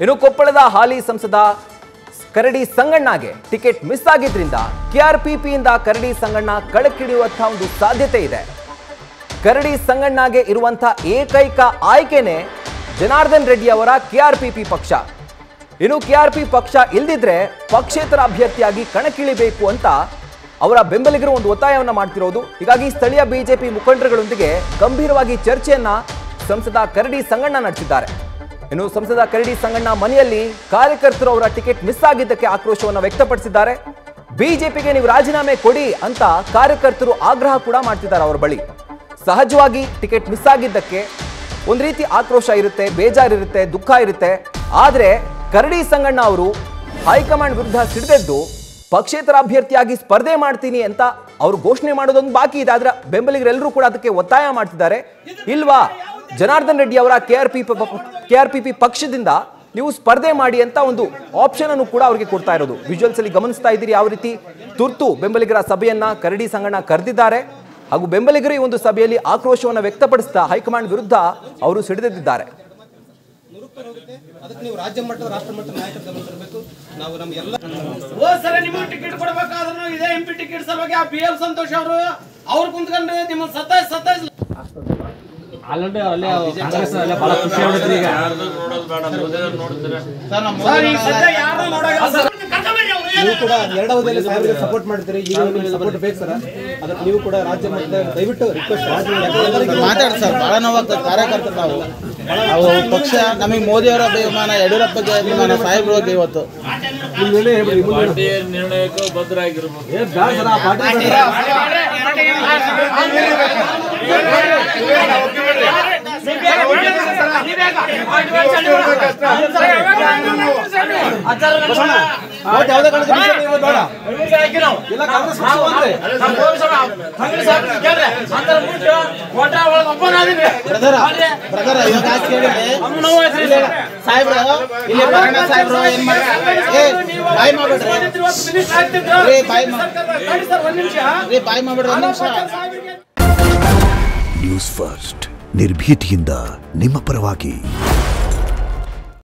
ಇನ್ನು ಕೊಪ್ಪಳದ ಹಾಲಿ ಸಂಸದ ಕರಡಿ ಸಂಗಣ್ಣಗೆ ಟಿಕೆಟ್ ಮಿಸ್ ಆಗಿದ್ರಿಂದ ಕೆಆರ್ಪಿಪಿಯಿಂದ ಕರಡಿ ಸಂಗಣ್ಣ ಕಳಕಿಳಿಯುವಂತಹ ಒಂದು ಸಾಧ್ಯತೆ ಇದೆ ಕರಡಿ ಸಂಗಣ್ಣಗೆ ಇರುವಂತಹ ಏಕೈಕ ಆಯ್ಕೆನೇ ಜನಾರ್ದನ್ ರೆಡ್ಡಿ ಅವರ ಕೆಆರ್ಪಿಪಿ ಪಕ್ಷ ಇನ್ನು ಕೆಆರ್ಪಿ ಪಕ್ಷ ಇಲ್ದಿದ್ರೆ ಪಕ್ಷೇತರ ಅಭ್ಯರ್ಥಿಯಾಗಿ ಕಣಕ್ಕಿಳಿಬೇಕು ಅಂತ ಅವರ ಬೆಂಬಲಿಗರು ಒಂದು ಒತ್ತಾಯವನ್ನ ಮಾಡ್ತಿರೋದು ಹೀಗಾಗಿ ಸ್ಥಳೀಯ ಬಿಜೆಪಿ ಮುಖಂಡರುಗಳೊಂದಿಗೆ ಗಂಭೀರವಾಗಿ ಚರ್ಚೆಯನ್ನ ಸಂಸದ ಕರಡಿ ಸಂಗಣ್ಣ ನಡೆಸಿದ್ದಾರೆ ಇನ್ನು ಸಂಸದ ಕರಡಿ ಸಂಗಣ್ಣ ಮನೆಯಲ್ಲಿ ಕಾರ್ಯಕರ್ತರು ಅವರ ಟಿಕೆಟ್ ಮಿಸ್ ಆಗಿದ್ದಕ್ಕೆ ಆಕ್ರೋಶವನ್ನು ವ್ಯಕ್ತಪಡಿಸಿದ್ದಾರೆ ಬಿಜೆಪಿಗೆ ನೀವು ರಾಜೀನಾಮೆ ಕೊಡಿ ಅಂತ ಕಾರ್ಯಕರ್ತರು ಆಗ್ರಹ ಕೂಡ ಮಾಡ್ತಿದ್ದಾರೆ ಅವರ ಬಳಿ ಸಹಜವಾಗಿ ಟಿಕೆಟ್ ಮಿಸ್ ಆಗಿದ್ದಕ್ಕೆ ಒಂದು ರೀತಿ ಆಕ್ರೋಶ ಇರುತ್ತೆ ಬೇಜಾರಿರುತ್ತೆ ದುಃಖ ಇರುತ್ತೆ ಆದರೆ ಕರಡಿ ಸಂಗಣ್ಣ ಅವರು ಹೈಕಮಾಂಡ್ ವಿರುದ್ಧ ಸಿಡಿದೆದ್ದು ಪಕ್ಷೇತರ ಅಭ್ಯರ್ಥಿಯಾಗಿ ಸ್ಪರ್ಧೆ ಮಾಡ್ತೀನಿ ಅಂತ ಅವರು ಘೋಷಣೆ ಮಾಡೋದೊಂದು ಬಾಕಿ ಇದೆ ಆದ್ರೆ ಬೆಂಬಲಿಗರೆಲ್ಲರೂ ಕೂಡ ಅದಕ್ಕೆ ಒತ್ತಾಯ ಮಾಡ್ತಿದ್ದಾರೆ ಇಲ್ವಾ ಜನಾರ್ದನ್ ರೆಡ್ಡಿ ಅವರ K R P K R P P ಪಕ್ಷದಿಂದ ನೀವು ಸ್ಪರ್ಧೆ ಮಾಡಿ ಅಂತ ಒಂದು ಆಪ್ಷನ್ ಅನ್ನು ಕೂಡ ಅವರಿಗೆ ಕೊಡ್ತಾ ಇರೋದು ವಿಜುವಲ್ಸ್ ಅಲ್ಲಿ ಗಮನಿಸ್ತಾ ಇದ್ದೀರಿ ಯಾವ ರೀತಿ ತುರ್ತು ಬೆಂಬಲಿಗರ ಸಭೆಯನ್ನ ಕರಡಿ ಸಂಗಣ್ಣ ಕರೆದಿದ್ದಾರೆ ಹಾಗೂ ಬೆಂಬಲಿಗರು ಈ ಒಂದು ಸಭೆಯಲ್ಲಿ ಆಕ್ರೋಶವನ್ನು ವ್ಯಕ್ತಪಡಿಸ್ತಾ ಹೈಕಮಾಂಡ್ ವಿರುದ್ಧ ಅವರು ಸಿಡಿದೆದ್ದಿದ್ದಾರೆ ಅದಕ್ಕೆ ನೀವು ರಾಜ್ಯ ಮಟ್ಟದ ರಾಷ್ಟ್ರ ಮಟ್ಟದ ನಾಯಕರ ಗಮನ ತರಬೇಕು ನಾವು ನಮ್ಗೆಲ್ಲ ಹೋದ್ ಸಲ ನಿಮಗೆ ಟಿಕೆಟ್ ಕೊಡ್ಬೇಕಾದ್ರೂ ಇದೇ ಎಂ ಪಿ ಟಿಕೆಟ್ ಸಲುವಾಗಿ ಆ ಬಿ ಎಲ್ ಸಂತೋಷ್ ಅವರು ಅವ್ರು ಕುಂತ್ಕೊಂಡು ನಿಮ್ಮ ಸತಾಯಿಸ್ ಸತಾಯಿಸ್ ಆಲ್ರೆಡಿ ಅಲ್ಲೇ ಕಾಂಗ್ರೆಸ್ ಅಲ್ಲೇ ಬಹಳ ಖುಷಿ ಆಗಿದ್ರಿ ಈಗ ಸರ್ ಈಗ ಸದ್ಯ ಯಾರು ನೋಡಲ್ಲ ಸರ್ ಕರ್ಕೊಂಬರ್ರಿ ಅವ್ರು ಏನು? ನೀವು ಕೂಡ ಎರಡು ಅವಧಿಯಲ್ಲಿ ಸಾಹೇಬರಿಗೆ ಸಪೋರ್ಟ್ ಮಾಡ್ತೀರಿ ಈಗ ನಿಮಗೆ ಸಪೋರ್ಟ್ ಬೇಕು ಸರ್ ಅದಕ್ಕೆ ನೀವು ಕೂಡ ರಾಜ್ಯ ಮಟ್ಟದ ದಯವಿಟ್ಟು ರಿಕ್ವೆಸ್ಟ್ ಮಾತಾಡಿ ಸರ್ ಬಹಳ ನೋವಾಗ್ತದೆ ಕಾರ್ಯಕರ್ತರು ನಾವು ನಾವು ಪಕ್ಷ ನಮಗೆ ಮೋದಿ ಅವರ ಅಭಿಮಾನ ಯಡಿಯೂರಪ್ಪಗೆ ಅಭಿಮಾನ ಸಾಹೇಬ್ರ ಬಗ್ಗೆ ಇವತ್ತು ನಿರ್ಣಯಕ್ಕೂ ಭದ್ರಾಗಿರ್ಬೇಕು ಯಾವುದೇ ಕಾರಣಕ್ಕೂ BJP ಇವತ್ತು ಬೇಡ. ಇಲ್ಲ ಕಾಂಗ್ರೆಸ್ ಪಕ್ಷ ಬಂದ್ರೆ. ಬ್ರದರ ಬ್ರದರ ಇವಾಗ ಯಾಕೆ ಕೇಳಿದ್ರೆ ಸಾಹೇಬ್ರ ಇಲ್ಲಿ ಬರೋಣ ಸಾಹೇಬ್ರು ಏನ್ ಮಾಡ್ತಾರೆ ಏ ಬಾಯ್ ಮಾಡ್ಬೇಡ್ರಿ ಏ ಬಾಯ್ ಮಾಡ್ಬೇಡ್ರಿ ಏ ಬಾಯ್ ಮಾಡ್ಬೇಡ್ರಿ ಒಂದ್ ನಿಮಿಷ ನ್ಯೂಸ್ ಫಸ್ಟ್ ನಿರ್ಭೀತಿಯಿಂದ ನಿಮ್ಮ ಪರವಾಗಿ